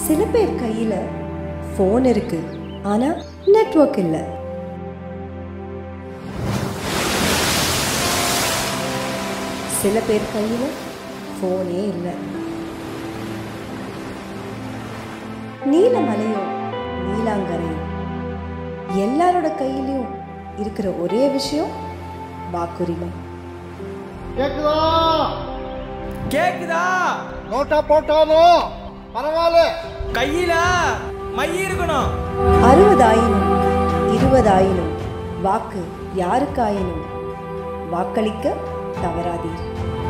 சில பேர் கையில ஃபோன் இருக்கு ஆனா நெட்வொர்க் இல்லை சில பேர் கையில ஃபோனே இல்லை நீலமலையும் நீலாங்கரையும் எல்லாரோட கையிலையும் இருக்கிற ஒரே விஷயம் வாக்குரிமை கேக்குதா கேக்குதா நோட்டா போட்டாலும் பரவாயில்ல கையில மை இருக்கணும் அறுபதாயினும் இருபதாயினும் வாக்கு யாருக்காயினும் வாக்களிக்க தவறாதீர்